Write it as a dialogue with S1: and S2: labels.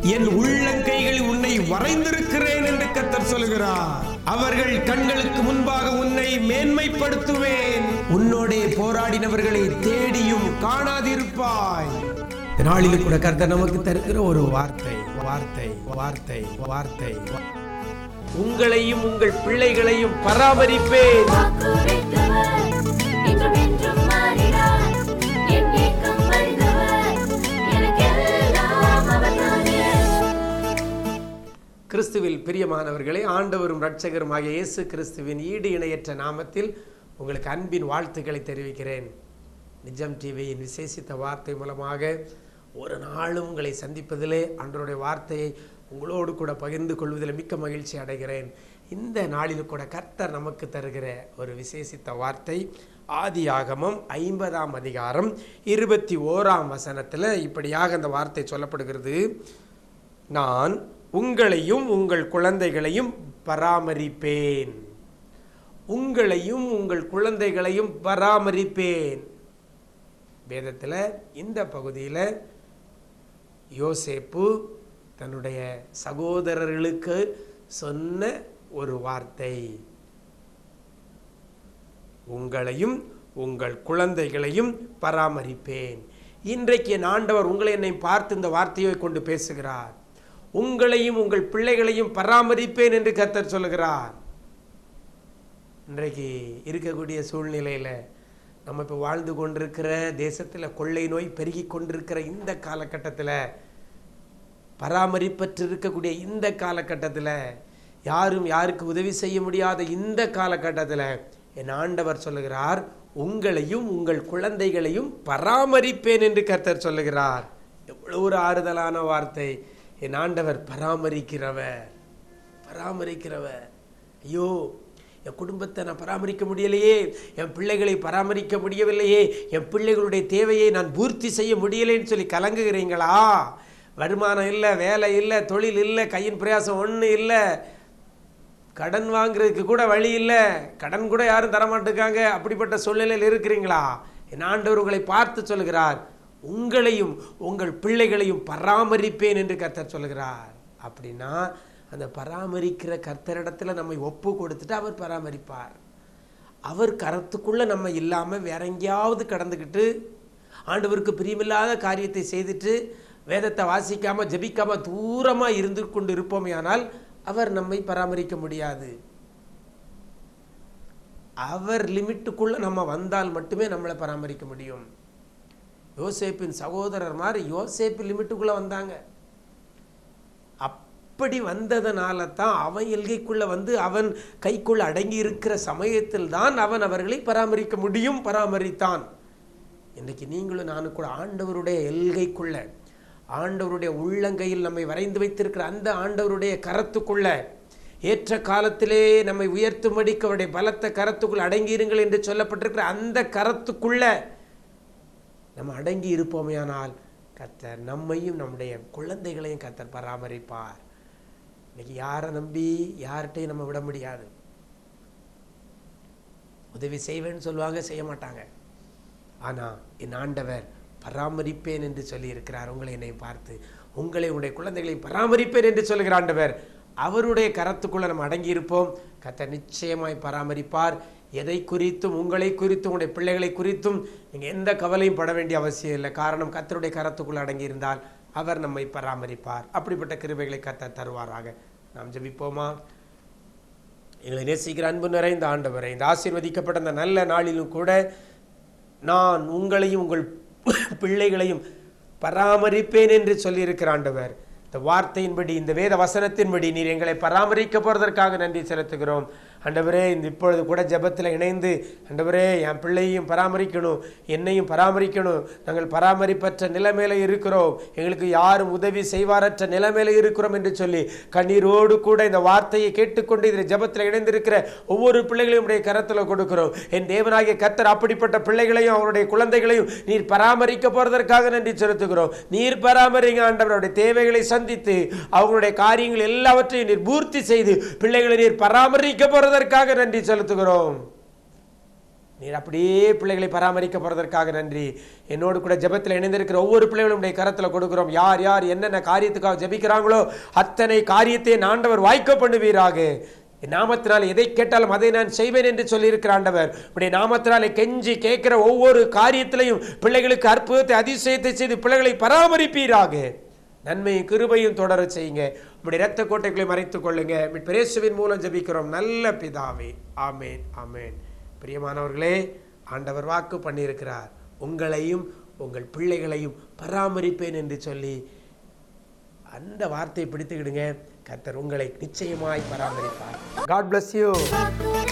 S1: என் உள்ளங்கைகளில் உன்னை வரைந்திருக்கிறேன் என்று கத்தர் சொல்கிறார் அவர்கள் கண்களுக்கு முன்பாக உன்னை மேன்மைப்படுத்துவேன் உன்னோடே போராடினவர்களை தேடியும் காணாதிருப்பாய் இந்த நாளில் கூட கர்த்தர் நமக்கு தருகிற ஒரு வார்த்தை வார்த்தை வார்த்தை வார்த்தை உங்களையும் உங்கள் பிள்ளைகளையும் பராமரிப்பேன்
S2: வாக்குரைத்தவர், இன்றும் என்றும் மாறினார். என் ஏக்கம் அறிந்தவர், எனக்கெல்லாம் அவர்தானே.
S1: கிறிஸ்துவில் பிரியமானவர்களே ஆண்டவரும் இரட்சகருமாகிய இயேசு கிறிஸ்துவின் ஈடு இணையற்ற நாமத்தில் உங்களுக்கு அன்பின் வாழ்த்துக்களை தெரிவிக்கிறேன் நிஜம் டிவியின் விசேஷித்த வார்த்தை மூலமாக ஒரு நாளும் உங்களை சந்திப்பதிலே ஆண்டவருடைய வார்த்தையை உங்களோடு கூட பகிர்ந்து கொள்வதில் மிக்க மகிழ்ச்சி அடைகிறேன் இந்த நாளில் கூட கர்த்தர் நமக்கு தருகிற ஒரு விசேஷித்த வார்த்தை ஆதியாகமம் ஐம்பதாம் அதிகாரம் இருபத்தி ஓராம் வசனத்தில் இப்படியாக அந்த வார்த்தை சொல்லப்படுகிறது நான் உங்களையும் உங்கள் குழந்தைகளையும் பராமரிப்பேன் உங்களையும் உங்கள் குழந்தைகளையும் பராமரிப்பேன் வேதத்தில் இந்த பகுதியில் யோசேப்பு தன்னுடைய சகோதரர்களுக்கு சொன்ன ஒரு வார்த்தை உங்களையும் உங்கள் குழந்தைகளையும் பராமரிப்பேன் இன்றைக்கு என் ஆண்டவர் உங்களை என்னை பார்த்து இந்த வார்த்தையை கொண்டு பேசுகிறார் உங்களையும் உங்கள் பிள்ளைகளையும் பராமரிப்பேன் என்று கர்த்தர் சொல்லுகிறார் இன்றைக்கு இருக்கக்கூடிய சூழ்நிலையில் நம்ம இப்போ வாழ்ந்து கொண்டிருக்கிற தேசத்தில் கொள்ளை நோய் பெருகி கொண்டிருக்கிற இந்த காலகட்டத்தில் பராமரிப்பற்று இருக்கக்கூடிய இந்த காலகட்டத்தில் யாரும் யாருக்கு உதவி செய்ய முடியாத இந்த காலகட்டத்தில் என் ஆண்டவர் சொல்லுகிறார் உங்களையும் உங்கள் குழந்தைகளையும் பராமரிப்பேன் என்று கர்த்தர் சொல்லுகிறார் எவ்வளோ ஒரு ஆறுதலான வார்த்தை என் ஆண்டவர் பராமரிக்கிறவர் பராமரிக்கிறவர் ஐயோ என் குடும்பத்தை நான் பராமரிக்க முடியலையே என் பிள்ளைகளை பராமரிக்க முடியவில்லையே என் பிள்ளைகளுடைய தேவையை நான் பூர்த்தி செய்ய முடியலைன்னு சொல்லி கலங்குகிறீங்களா வருமானம் இல்லை வேலை இல்லை தொழில் இல்லை கையின் பிரயாசம் ஒன்றும் இல்லை கடன் வாங்குறதுக்கு கூட வழி இல்லை கடன் கூட யாரும் தரமாட்டுக்காங்க அப்படிப்பட்ட சூழ்நிலையில் இருக்கிறீங்களா என் ஆண்டவர் உங்களை பார்த்து சொல்கிறார் உங்களையும் உங்கள் பிள்ளைகளையும் பராமரிப்பேன் என்று கர்த்தர் சொல்கிறார் அப்படின்னா அந்த பராமரிக்கிற கர்த்தரிடத்துல நம்மை ஒப்பு கொடுத்துட்டு அவர் பராமரிப்பார் அவர் கரத்துக்குள்ள நம்ம இல்லாம வேற எங்கேயாவது கடந்துக்கிட்டு ஆண்டவருக்கு பிரியமில்லாத காரியத்தை செய்துட்டு வேதத்தை வாசிக்காம ஜெபிக்காம தூரமா இருந்து கொண்டு இருப்போமே ஆனால் அவர் நம்மை பராமரிக்க முடியாது அவர் லிமிட்டுக்குள்ள நம்ம வந்தால் மட்டுமே நம்மளை பராமரிக்க முடியும் யோசேப்பின் சகோதரர் மாதிரி யோசேப்பு லிமிட்டுக்குள்ள வந்தாங்க அப்படி வந்ததனால தான் அவன் எல்கைக்குள்ள வந்து அவன் கைக்குள்ள அடங்கி இருக்கிற சமயத்தில் தான் அவன் அவர்களை பராமரிக்க முடியும் பராமரித்தான் இன்னைக்கு நீங்களும் நானும் கூட ஆண்டவருடைய எல்கைக்குள்ள ஆண்டவருடைய உள்ளங்கையில் நம்மை வரைந்து வைத்திருக்கிற அந்த ஆண்டவருடைய கரத்துக்குள்ள ஏற்ற காலத்திலே நம்மை உயர்த்தும்படிக்கு அவருடைய பலத்த கரத்துக்குள் அடங்கியிருங்கள் என்று சொல்லப்பட்டிருக்கிற அந்த கரத்துக்குள்ள நம்ம அடங்கி இருப்போமேயானால் கர்த்தர் நம்மையும் நம்முடைய குழந்தைகளையும் கர்த்தர் பராமரிப்பார் இன்னைக்கு யாரை நம்பி யார்கிட்டையும் நம்ம விட முடியாது உதவி செய்வேன்னு சொல்லுவாங்க செய்ய மாட்டாங்க ஆனா என் ஆண்டவர் பராமரிப்பேன் என்று சொல்லி இருக்கிறார் உங்களை என்னை பார்த்து உங்களை உங்களுடைய குழந்தைகளை பராமரிப்பேன் என்று சொல்லுகிற ஆண்டவர் அவருடைய கரத்துக்குள்ள நம்ம அடங்கி இருப்போம் கர்த்தர் நிச்சயமாய் பராமரிப்பார் எதை குறித்தும் உங்களை குறித்தும் உங்களுடைய பிள்ளைகளை குறித்தும் நீங்கள் எந்த கவலையும் பட வேண்டிய அவசியம் இல்லை காரணம் கர்த்தருடைய கரத்துக்குள் அடங்கி இருந்தால் அவர் நம்மை பராமரிப்பார் அப்படிப்பட்ட கிருபைகளை கர்த்தர் தருவாராக நாம் ஜெபிப்போமா எங்களை நேசிக்கிற அன்பு நிறைந்த ஆண்டவரை இந்த ஆசீர்வதிக்கப்பட்ட இந்த நல்ல நாளிலும் கூட நான் உங்களையும் உங்கள் பிள்ளைகளையும் பராமரிப்பேன் என்று சொல்லியிருக்கிற ஆண்டவர் இந்த வார்த்தையின்படி இந்த வேத வசனத்தின்படி நீர் எங்களை பராமரிக்க போறதற்காக நன்றி செலுத்துகிறோம் ஆண்டவரே இந்த இப்பொழுது கூட ஜெபத்தில் இணைந்து ஆண்டவரே என் பிள்ளையும் பராமரிக்கணும் என்னையும் பராமரிக்கணும் நாங்கள் பராமரிப்பற்ற நிலைமையில இருக்கிறோம் எங்களுக்கு யாரும் உதவி செய்வாரற்ற நிலைமையில இருக்கிறோம் என்று சொல்லி கண்ணீரோடு கூட இந்த வார்த்தையை கேட்டுக்கொண்டு இதில் ஜெபத்தில் இணைந்திருக்கிற ஒவ்வொரு பிள்ளைகளையும் உடைய கரத்தில் கொடுக்கிறோம் என் தேவனாகிய கர்த்தர் அப்படிப்பட்ட பிள்ளைகளையும் அவருடைய குழந்தைகளையும் நீர் பராமரிக்க போறதற்காக நன்றி செலுத்துகிறோம் நீர் பராமரிங்க ஆண்டவருடைய தேவைகளை சந்தித்து அவங்களுடைய காரியங்கள் எல்லாவற்றையும் நீர் பூர்த்தி செய்து பிள்ளைகளை நீர் பராமரிக்க போறதற்காக நன்றி செலுத்துகிறோம் நீர் அப்படியே பிள்ளைகளை பராமரிக்க போறதற்காக நன்றி என்னோடு கூட ஜெபத்தில் இணைந்திருக்கிற ஒவ்வொரு பிள்ளைகளும் உடைய கரத்தில் கொடுக்கிறோம் யார் யார் என்னென்ன காரியத்துக்காக ஜெபிக்கிறாங்களோ அத்தனை காரியத்தை என் ஆண்டவர் வாய்க்க பண்ணுவீராக என் நாமத்தினால் எதை கேட்டாலும் அதை நான் செய்வேன் என்று சொல்லியிருக்கிற ஆண்டவர் உடைய நாமத்தினாலே கெஞ்சி கேட்கிற ஒவ்வொரு காரியத்திலையும் பிள்ளைகளுக்கு அற்புதத்தை அதிசயத்தை செய்து பிள்ளைகளை பராமரிப்பீராக நன்மையும் கிருபையும் தொடர செய்யுங்க உங்களுடைய இரத்த கோட்டைகளை மறைத்துக் கொள்ளுங்க பிரேசுவின் மூலம் ஜெபிக்கிறோம் நல்ல பிதாவே ஆமேன் ஆமேன் பிரியமானவர்களே ஆண்டவர் வாக்கு பண்ணியிருக்கிறார் உங்களையும் உங்கள் பிள்ளைகளையும் பராமரிப்பேன் என்று சொல்லி அந்த வார்த்தையை பிடித்துக்கிடுங்க கர்த்தர் உங்களை நிச்சயமாய் பராமரிப்பார் காட் bless யூ
S2: வாக்கு